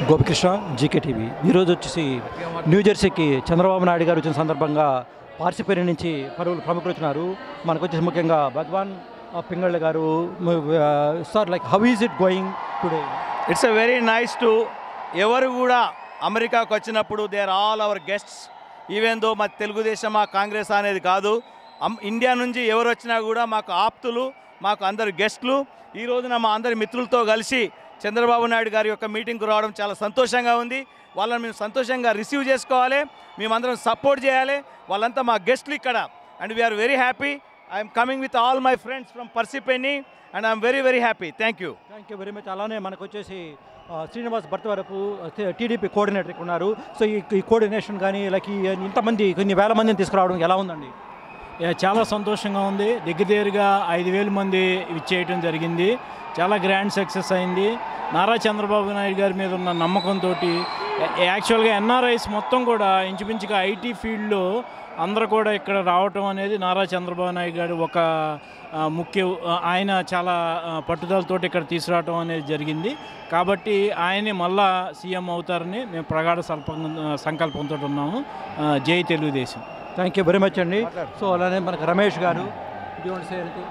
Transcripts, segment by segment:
Gopikrishna GK TV ఈరోజు వచ్చేసి new జెర్సీకి Chandrababu Naidu గారు వచ్చిన సందర్భంగా పార్సిపేరి నుంచి పలువురు ప్రముఖులు వచ్చినారు మనకు వచ్చేసి ముఖ్యంగా భగవాన్ ఆ, Pingala garu sir like how is it going today it's a very nice to ఎవరు కూడా అమెరికాకు వచ్చినప్పుడు they are all our guests even though మా తెలుగుదేశమా కాంగ్రెస్ అనేది కాదు అమ్- ఇండియా నుంచి ఎవరు వచ్చినా కూడా మాకు ఆప్తులు మాకు అందరు గెస్ట్లు ఈ రోజున మా అందరి మిత్రులతో కలిసి చంద్రబాబు నాయుడు గారి యొక్క మీటింగ్కు రావడం చాలా సంతోషంగా ఉంది వాళ్ళని మేము సంతోషంగా రిసీవ్ చేసుకోవాలి మేమందరం సపోర్ట్ చేయాలి వాళ్ళంతా మా గెస్ట్లు ఇక్కడ and we are very happy I'm coming with all my friends from Parsippany and I'm very very happy thank you thank you very much అలానే మనకు వచ్చేసి ఆ, శ్రీనివాస్ భర్త వరపు టీడీపీ కోఆర్డినేటర్ ఇక్కడ ఉన్నారు సో ఈ ఈ కోఆర్డినేషన్ కానీ లైక్ ఈ ఇంతమంది కొన్ని వేల మందిని తీసుకురావడం ఎలా ఉందండి యా, చాలా సంతోషంగా ఉంది దగ్గర దగ్గరగా ఐదు వేల మంది ఇచ్చేయటం జరిగింది చాలా గ్రాండ్ సక్సెస్ అయింది నారా చంద్రబాబు నాయుడు గారి మీద ఉన్న నమ్మకంతో యాక్చువల్గా ఎన్ఆర్ఐస్ మొత్తం కూడా ఇంచుమించుగా ఐటీ ఫీల్డ్లో అందరూ కూడా ఇక్కడ రావటం అనేది నారా చంద్రబాబు నాయుడు గారు ఒక ఆ, ముఖ్య ఆ, ఆయన చాలా ఆ, పట్టుదలతోటి ఇక్కడ తీసుకురావటం అనేది జరిగింది కాబట్టి ఆయనే మళ్ళా సీఎం అవుతారని మేము ప్రగాఢ సల్పం సంకల్పంతో ఉన్నాము ఆ, జై Telugu Desam thank you very much అండి సో అలానే మనకు రమేష్ గారు Do you want to say anything?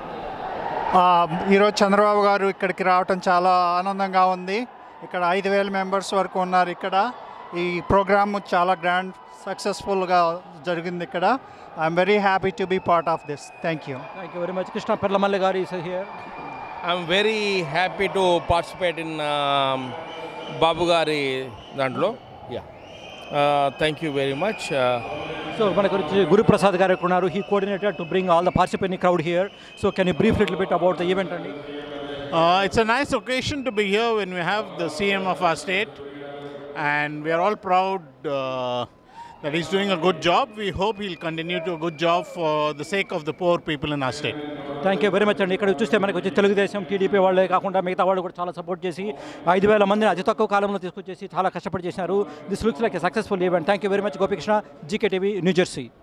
ఆ, ఈరోజు చంద్రబాబు గారు ఇక్కడికి రావటం చాలా ఆనందంగా ఉంది ఇక్కడ ఐదు వేల మెంబర్స్ వరకు ఉన్నారు ఇక్కడ ఈ ప్రోగ్రామ్ చాలా గ్రాండ్ సక్సెస్ఫుల్గా జరిగింది ఇక్కడ I'm very happy to be part of this thank you thank you very much Krishna Perlamalli garu is here I'm very happy to participate in um, Babu గారి దాంట్లో yeah thank you very much so మనకు వచ్చి గురుప్రసాద్ గారు ఇక్కడ ఉన్నారు he coordinated to bring all the participating crowd here so can you brief little bit about the event అండి Uh, it's a nice occasion to be here when we have the CM of our state, and we are all proud uh, that he's doing a good job. We hope he'll continue to do a good job for the sake of the poor people in our state. Thank you very much అండి ఇక్కడ చూస్తే మనకు వచ్చి Telugu Desam TDP వాళ్ళే కాకుండా మిగతా వాళ్ళు కూడా చాలా సపోర్ట్ చేసి ఐదు వేల మందిని అతి తక్కువ కాలంలో తీసుకొచ్చేసి చాలా కష్టపడి చేశారు this looks like a successful event thank you very much Gopikrishna GK TV New Jersey